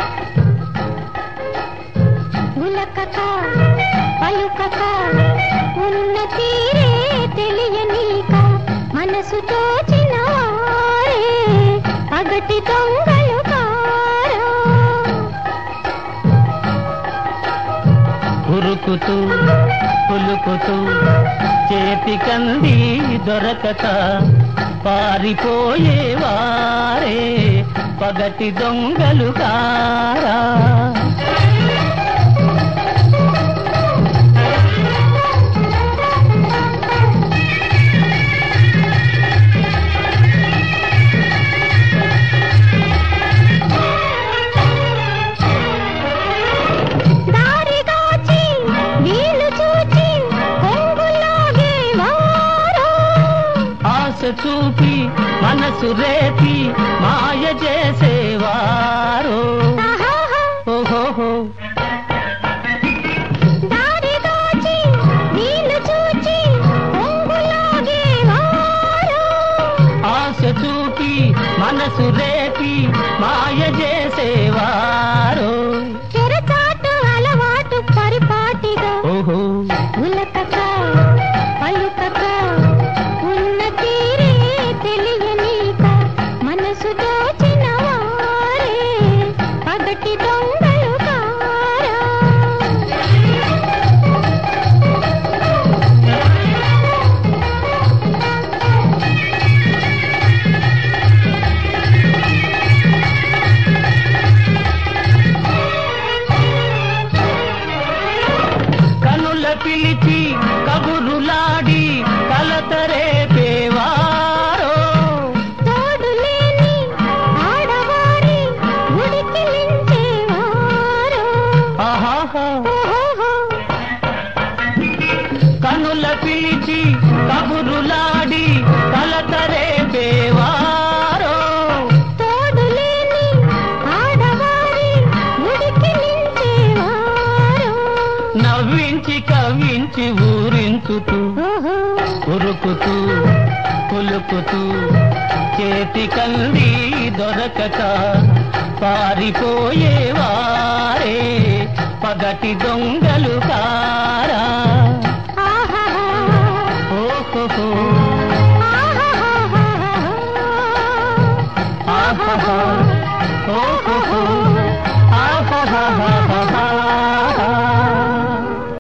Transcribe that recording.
ఉలకక పలుకక ఉన్న తీరే తెలియనీక మనసు తోచిన వారే పగటి దొంగలు కారా ఉరుకుతూ పులుకుతూ చేతికంది దొరకక పారిపోయేవారే పగటి దొంగలు కారా దారిగాచి వీలు చూచి కొంగులాగేవారా ఆశ చూపి మనసు రేపి మాయ చేసేవారు ఆహాహా. ఓహోహో దారిగాచి వీలు చూచి కొంగులాగేవారా ఆశ చూపి మనసు రేపి మాయ చేసేవారు చెరచాటు అలవాటు పరిపాటిగా ఓహో ఉలకక పలుకక ఉన్న తీరే తెలియనీక మనసు దోచిన వారే పగటి దొంగలు కారా కనుల పిలిచి కబురులాడి కలతరేపేవారో తోడులేని ఆడవారి ఉడికిలించేవారు ఆహాహా ఓహోహో కనుల పిలిచి కబురులాడి కలతరేపేవారో తోడులేని ఆడవారి ఉడికిలించేవారు నవ్వించి కవ్వించి ఊరించుతూ ఓహో ఉరుకుతూ పులుకుతూ చేతి కంది దొరకక పారిపోయేవారే పగటి దొంగలు కారా ఆహాహా ఓహో